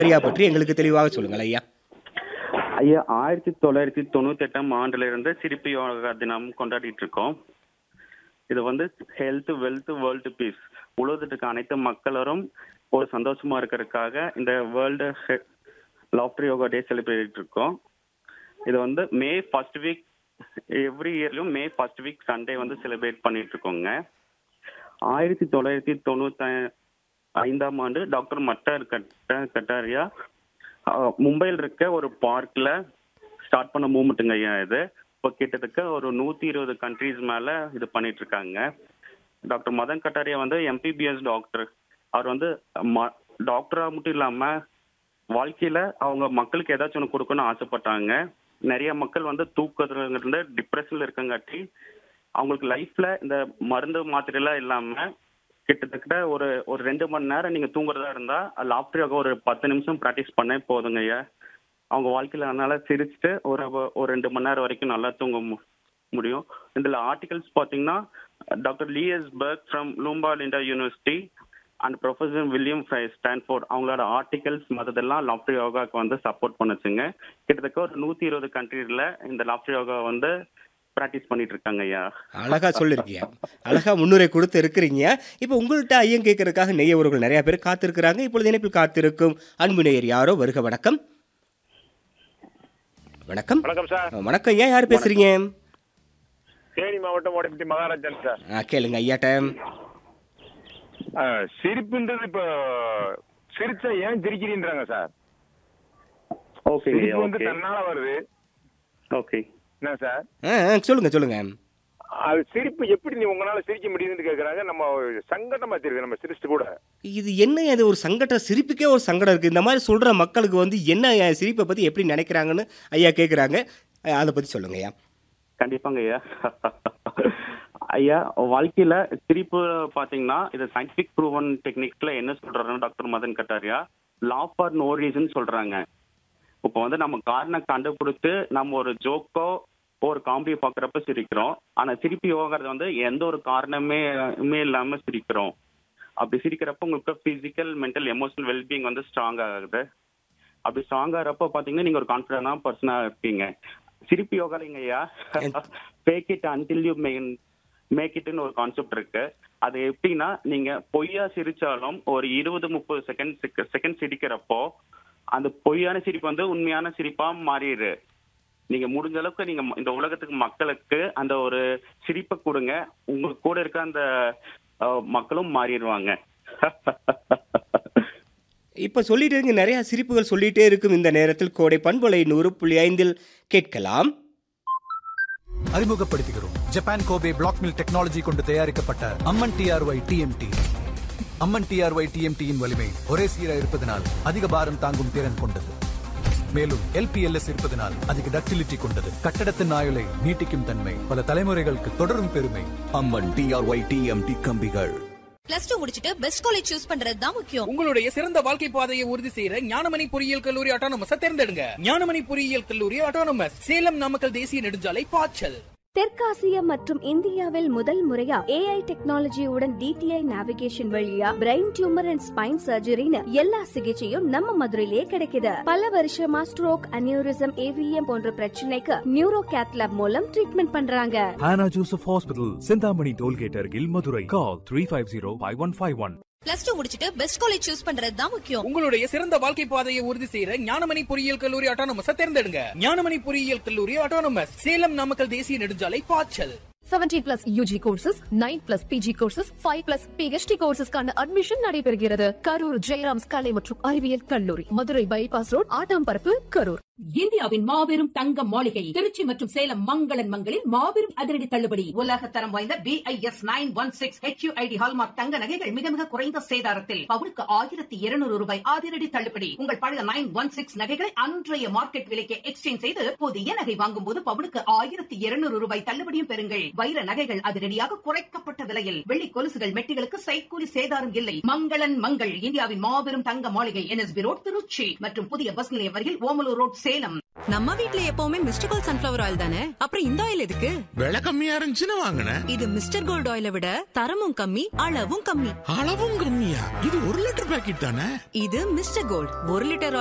சரியா பற்றி எங்களுக்கு தெளிவாக சொல்லுங்கள் ஐயா ஐயா ஆயிரத்தி தொள்ளாயிரத்தி தொண்ணூத்தி எட்டாம் ஆண்டுல இருந்து சிரிப்பு யோகா தினம் கொண்டாடிட்டு இருக்கோம் இது வந்து ஹெல்த் வெல்த் வேர்ல்டு பீஸ் உலகத்துக்கு இருக்க அனைத்து மக்களரும் ஒரு சந்தோஷமா இருக்கிறதுக்காக இந்த world laughter yoga day celebrate இருக்கோம் இது வந்து மே ஃபர்ஸ்ட் வீக் எவ்ரி இயர்லயும் மே ஃபர்ஸ்ட் வீக் சண்டே வந்து செலிப்ரேட் பண்ணிட்டு இருக்கோங்க ஆயிரத்தி தொள்ளாயிரத்தி தொண்ணூத்தி ஐந்தாம் ஆண்டு டாக்டர் மட்டார் கட்ட கட்டாரியா அஹ், மும்பையில் இருக்க ஒரு பார்க்ல ஸ்டார்ட் பண்ண மூமெண்ட்டுங்க ஐயா இது இப்போ கிட்டத்தட்ட ஒரு நூத்தி இருபது கண்ட்ரீஸ் மேல இது பண்ணிட்டு இருக்காங்க டாக்டர் மதன் கட்டாரியா வந்து எம்பிபிஎஸ் டாக்டர் அவர் வந்து ம- டாக்டரா மட்டும் இல்லாம வாழ்க்கையில அவங்க மக்களுக்கு ஏதாச்சும் ஒன்று கொடுக்கணும்னு ஆசைப்பட்டாங்க நிறைய மக்கள் வந்து தூக்கத்துல இருந்து டிப்ரெஷன்ல இருக்கங்காட்டி அவங்களுக்கு லைஃப்ல இந்த மருந்து மாத்திரை எல்லாம் இல்லாம கிட்டத்தட்ட ஒரு ஒரு ரெண்டு மணி நேரம் நீங்க தூங்குறதா இருந்தா லாஃப்டர் யோகா ஒரு பத்து நிமிஷம் ப்ராக்டிஸ் பண்ணே போதுங்க ஐயா அவங்க வாழ்க்கையில அதனால சிரிச்சுட்டு ஒரு ஒரு ரெண்டு மணி நேரம் வரைக்கும் நல்லா தூங்க மு- முடியும் இதுல ஆர்டிகல்ஸ் பாத்தீங்கன்னா doctor Lee Berk from Loma Linda university and professor William Fry Stanford அவங்களோட ஆர்டிகல்ஸ் மற்றதெல்லாம் லாஃப்டர் யோகாக்கு வந்து சப்போர்ட் பண்ணுச்சுங்க கிட்டத்தட்ட ஒரு நூத்தி இருபது கண்ட்ரீஸ்ல இந்த லாஃப்டர் யோகா வந்து ப்ராக்டிஸ் பண்ணிட்டு இருக்காங்க ஐயா அழகா சொல்லிருக்கீங்க அழகா முன்னுரை கொடுத்து இருக்கிறீங்க இப்போ உங்கள்கிட்ட ஐயம் கேட்கறதுக்காக நெய்யவர்கள் நிறைய பேர் காத்திருக்கிறாங்க இப்பொழுது இணைப்பில் காத்திருக்கும் அன்பு நேயர் யாரோ வருக வணக்கம் வணக்கம் வணக்கம் சார் அஹ், வணக்கம் ஏன் யார் பேசுறீங்க தேனி மாவட்டம் ஓடப்பட்டி மகாராஜன் சார் ஆ, கேளுங்க ஐயாட்ட ஆ, சிரிப்புன்றது இப்போ சிரிச்சா ஏன் சிரிக்கிறீன்றாங்க சார் ஓகே சிரிப்பு வந்து ஓகே தன்னால வருது ஓகே என்ன சார் ஆ, ஆ, சொல்லுங்க சொல்லுங்க அது சிரிப்பு எப்படி நீ உங்களால சிரிக்க முடியுதுன்னு கேக்குறாங்க நம்ம சங்கடமா தெரியுது நம்ம சிரிச்சுட்டு கூட இது என்ன இது ஒரு சங்கடம் சிரிப்புக்கே ஒரு சங்கடம் இருக்கு இந்த மாதிரி சொல்ற மக்களுக்கு வந்து என்ன என் சிரிப்பை பத்தி எப்படி நினைக்கிறாங்கன்னு ஐயா கேக்குறாங்க அஹ், அதை பத்தி சொல்லுங்க ஐயா கண்டிப்பாங்க ஐயா ஐயா வாழ்க்கையில சிரிப்பு பாத்தீங்கன்னா இது சயின்டிபிக் ப்ரூவன் டெக்னிக்ஸ்ல என்ன சொல்றாருன்னா doctor Madan Kataria laugh for no reason சொல்றாங்க இப்போ வந்து நம்ம காரணம் கண்டுபிடித்து நம்ம ஒரு ஜோக்கோ ஒரு காமெடி பாக்குறப்ப சிரிக்கிறோம் ஆனா சிரிப்பு யோகாறது வந்து எந்த ஒரு காரணமே மே இல்லாம சிரிக்கிறோம் அப்படி சிரிக்கிறப்ப உங்களுக்கு பிசிக்கல் மென்டல் எமோஷனல் வெல்பீயிங் வந்து ஸ்ட்ராங் ஆகுது அப்படி ஸ்ட்ராங் ஆகிறப்ப பாத்தீங்கன்னா நீங்க ஒரு கான்பிடண்டான பர்சனா இருப்பீங்க சிரிப்பு யோகா இல்லைங்கய்யா fake it until you make இட்னு ஒரு கான்செப்ட் இருக்கு அது எப்படின்னா நீங்க பொய்யா சிரிச்சாலும் ஒரு இருபது முப்பது செகண்ட் செகண்ட் சிரிக்கிறப்போ அந்த பொய்யான சிரிப்பு வந்து உண்மையான சிரிப்பா மாறிடு நீங்க முடிஞ்ச அளவுக்கு நீங்க ம- இந்த உலகத்துக்கு மக்களுக்கு அந்த ஒரு சிரிப்பை கொடுங்க உங்க கூட இருக்க அந்த அஹ், மக்களும் மாறிடுவாங்க இப்ப சொல்லிட்டு இருங்க நிறைய சிரிப்புகள் சொல்லிட்டே இருக்கும் இந்த நேரத்தில் கோடை பண்பலை நூறு புள்ளி ஐந்தில் கேட்கலாம் அறிமுகப்படுத்துகிறோம் Japan Kobe black mill technology கொண்டு தயாரிக்கப்பட்ட Amman T R Y TMT Amman T R Y டிஎம்டியின் வலிமை ஒரே சீரா இருப்பதனால் அதிக பாரம் தாங்கும் திறன் கொண்டது மேலும் எல்பிஎல்எஸ் இருப்பதனால் அதிக டக்டிலிட்டி கொண்டது கட்டடத்தின் ஆயுளை நீட்டிக்கும் தன்மை பல தலைமுறைகளுக்கு தொடரும் பெருமை அம்மன் டிஆர்ஒய் டிஎம்டி கம்பிகள் பிளஸ் டூ முடிச்சிட்டு பெஸ்ட் காலேஜ் சூஸ் பண்றது தான் முக்கியம் உங்களுடைய சிறந்த வாழ்க்கை பாதையை உறுதி செய்யற ஞானமணி பொறியியல் கல்லூரி ஆட்டோனமஸ் தேர்ந்தெடுங்க ஞானமணி பொறியியல் கல்லூரி ஆட்டோனமஸ் சேலம் நாமக்கல் தேசிய நெடுஞ்சாலை பாய்ச்சல் தெற்காசியா மற்றும் இந்தியாவில் முதல் முறையா ஏஐ டெக்னாலஜியுடன் டிடிஐ நேவிகேஷன் வழியா பிரெயின் டியூமர் அண்ட் ஸ்பைன் சர்ஜரின்னு எல்லா சிகிச்சையும் நம்ம மதுரையிலேயே கிடைக்குது பல வருஷமா ஸ்ட்ரோக் அனியூரிசம் ஏவிஎம் போன்ற பிரச்சனைக்கு நியூரோ கேத்லாப் மூலம் ட்ரீட்மெண்ட் பண்றாங்க Hannah Joseph Hospital, Sindhamani Tollgate, Argil, Madurai. Call 350-5151. Plus two முடிச்சிட்டு பெஸ்ட் காலேஜ் சூஸ் பண்றது தான் முக்கியம் உங்களுடைய சிறந்த வாழ்க்கை பாதையை உறுதி செய்யற ஞானமணி பொறியியல் கல்லூரி ஆட்டோனமஸ் தேர்ந்தெடுங்க ஞானமணி பொறியியல் கல்லூரி ஆட்டோனமஸ் சேலம் நாமக்கல் தேசிய நெடுஞ்சாலை பாய்ச்சல் 17 plus UG courses nine plus PG courses five plus PhD கோர்சஸ்க்கான அட்மிஷன் நடைபெறுகிறது கரூர் ஜெயராம்ஸ் கலை மற்றும் அறிவியல் கல்லூரி மதுரை பைபாஸ் ரோட் ஆட்டாம்பரப்பு கரூர் இந்தியாவின் மாபெரும் தங்க மாளிகை திருச்சி மற்றும் சேலம் மங்களன் மங்களில் மாபெரும் அதிரடி தள்ளுபடி உலக தரம் வாய்ந்த B I S nine one six HUID hallmark தங்க நகைகள் மிக மிக குறைந்த சேதாரத்தில் பவுனுக்கு ஆயிரத்தி இருநூறு ரூபாய் அதிரடி தள்ளுபடி உங்கள் பழைய நைன் ஒன் சிக்ஸ் நகைகளை அன்றைய மார்க்கெட் விலைக்கு எக்ஸ்சேஞ்ச் செய்து புதிய நகை வாங்கும் போது பவுனுக்கு ஆயிரத்தி இருநூறு ரூபாய் தள்ளுபடியும் பெறுங்கள் வைர நகைகள் அதிரடியாக குறைக்கப்பட்ட விலையில் வெள்ளி கொலுசுகள் மெட்டிகளுக்கு சைக்கூலி சேதாரம் இல்லை மங்களன் மங்கள் இந்தியாவின் மாபெரும் தங்க மாளிகை என்எஸ்பி ரோட் திருச்சி மற்றும் புதிய பஸ் நிலையம் அருகில் ஓமலூர் ரோட் சேலம் சேலம் நம்ம வீட்ல எப்பவுமே மிஸ்டர் கோல்ட் சன்ஃபிளவர் ஆயில் தானே அப்புறம் இந்த ஆயில் எதுக்கு விலை கம்மியா இருந்துச்சுன்னு வாங்கினேன் இது மிஸ்டர் கோல்ட் ஆயிலை விட தரமும் கம்மி அளவும் கம்மி அளவும் கம்மியா இது ஒரு லிட்டர் பாக்கெட் தானே இது மிஸ்டர் கோல்ட் ஒரு லிட்டர்